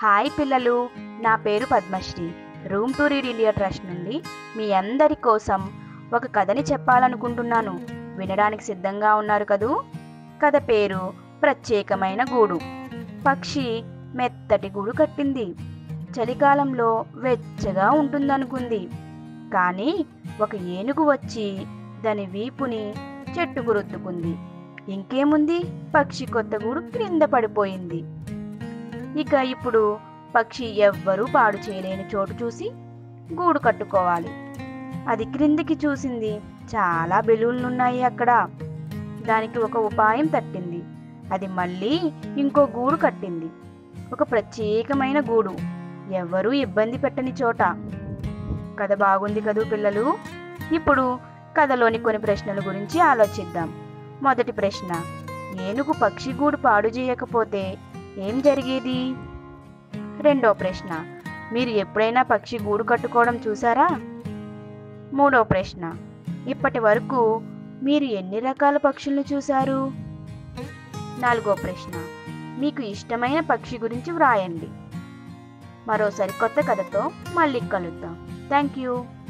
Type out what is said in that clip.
hi పిల్లలు నా పేరు Padmasri room to read India trust నుండి మీ అందరి కోసం ఒక కథని చెప్పాలనుకుంటున్నాను వినడానికి సిద్ధంగా ఉన్నారు కదూ కథ పేరు ప్రత్యేకమైన గూడు పక్షి మెత్తటి గూడు కట్టింది చలికాలంలో వెచ్చగా ఉంటుందనుకుంది కానీ ఒక ఏనుగు వచ్చి దాని వీపుని చెట్టుకు రుద్దుకుంది ఇంకేముంది పక్షి కొత్త గూడు క్రింద పడిపోయింది ఇక ఇప్పుడు పక్షి ఎవ్వరూ పాడు చేయలేని చోటు చూసి గూడు కట్టుకోవాలి అది క్రిందికి చూసింది చాలా బెలూన్లున్నాయి అక్కడ దానికి ఒక ఉపాయం తట్టింది అది మళ్ళీ ఇంకో గూడు కట్టింది ఒక ప్రత్యేకమైన గూడు ఎవ్వరూ ఇబ్బంది పెట్టని చోట కథ బాగుంది కదూ పిల్లలు ఇప్పుడు కథలోని కొన్ని ప్రశ్నల గురించి ఆలోచిద్దాం మొదటి ప్రశ్న ఏనుగు పక్షి గూడు పాడు చేయకపోతే ఏం జరిగేది రెండో ప్రశ్న మీరు ఎప్పుడైనా పక్షి గూడు కట్టుకోవడం చూసారా మూడో ప్రశ్న ఇప్పటి వరకు మీరు ఎన్ని రకాల పక్షులను చూశారు నాలుగో ప్రశ్న మీకు ఇష్టమైన పక్షి గురించి వ్రాయండి మరో సరికొత్త కథతో మళ్ళీ కలుద్దాం థ్యాంక్ యూ